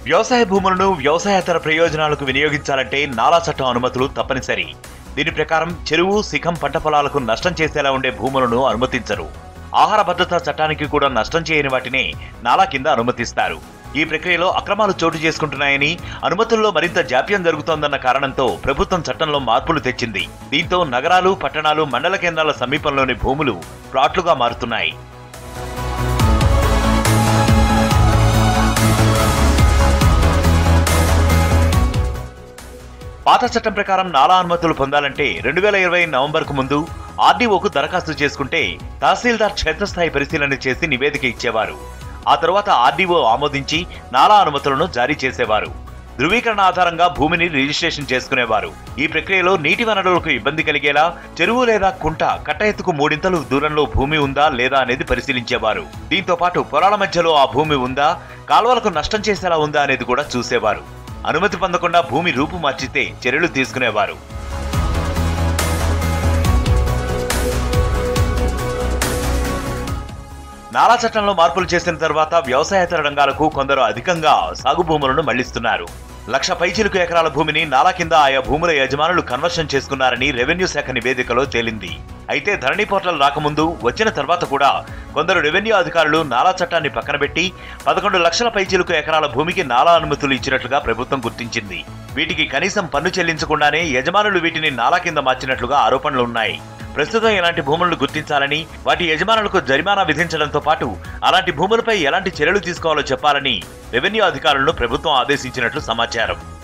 వ్యవసాయ భూములను వ్యవసాయేతర ప్రయోజనాలకు వినియోగించాలంటే నాలా చట్టం అనుమతులు తప్పనిసరి దీని ప్రకారం చెరువు శిఖం పంట పొలాలకు నష్టం చేసేలా ఉండే భూములను అనుమతించరు ఆహార భద్రతా చట్టానికి కూడా నష్టం చేయని వాటిని నాలా కింద అనుమతిస్తారు ఈ ప్రక్రియలో అక్రమాలు చోటు చేసుకుంటున్నాయని అనుమతుల్లో మరింత జాప్యం జరుగుతోందన్న కారణంతో ప్రభుత్వం చట్టంలో మార్పులు తెచ్చింది దీంతో నగరాలు పట్టణాలు మండల కేంద్రాల సమీపంలోని భూములు ప్లాట్లుగా మారుతున్నాయి పాత చట్టం ప్రకారం నాలా అనుమతులు పొందాలంటే రెండు వేల ఇరవై నవంబర్కు ముందు ఆర్డీఓకు దరఖాస్తు చేసుకుంటే తహసీల్దార్ క్షేత్రస్థాయి పరిశీలన చేసి నివేదిక ఇచ్చేవారు ఆ తరువాత ఆర్డీఓ ఆమోదించి నాలా అనుమతులను జారీ చేసేవారు ధృవీకరణ ఆధారంగా భూమిని రిజిస్ట్రేషన్ చేసుకునేవారు ఈ ప్రక్రియలో నీటి వనరులకు ఇబ్బంది కలిగేలా చెరువు లేదా కుంట కట్ట ఎత్తుకు మూడింతలు దూరంలో భూమి ఉందా లేదా అనేది పరిశీలించేవారు దీంతో పాటు పొలాల మధ్యలో ఆ భూమి ఉందా కాలువలకు నష్టం చేసేలా ఉందా అనేది కూడా చూసేవారు అనుమతి పొందకుండా భూమి రూపు మార్చితే చర్యలు తీసుకునేవారు నాలా చట్టంలో మార్పులు చేసిన తర్వాత వ్యవసాయేతర రంగాలకు కొందరు అధికంగా సాగు భూములను మళ్లిస్తున్నారు లక్ష పైచిలుకు ఎకరాల భూమిని నాలా కింద ఆయా భూముల యజమానులు కన్వర్షన్ చేసుకున్నారని రెవెన్యూ శాఖ నివేదికలో తేలింది అయితే ధరణి పోర్టల్ రాకముందు వచ్చిన తర్వాత కూడా కొందరు రెవెన్యూ అధికారులు నాలా చట్టాన్ని పక్కన పెట్టి పదకొండు లక్షల పైచిలుకు ఎకరాల భూమికి నాలా అనుమతులు ఇచ్చినట్లుగా ప్రభుత్వం గుర్తించింది వీటికి కనీసం పన్ను చెల్లించకుండానే యజమానులు వీటిని నాలా కింద మార్చినట్లుగా ఆరోపణలు ఉన్నాయి ప్రస్తుతం ఇలాంటి భూములను గుర్తించాలని వాటి యజమానులకు జరిమానా విధించడంతో పాటు అలాంటి భూములపై ఎలాంటి చర్యలు తీసుకోవాలో చెప్పాలని రెవెన్యూ అధికారులను ప్రభుత్వం ఆదేశించినట్లు సమాచారం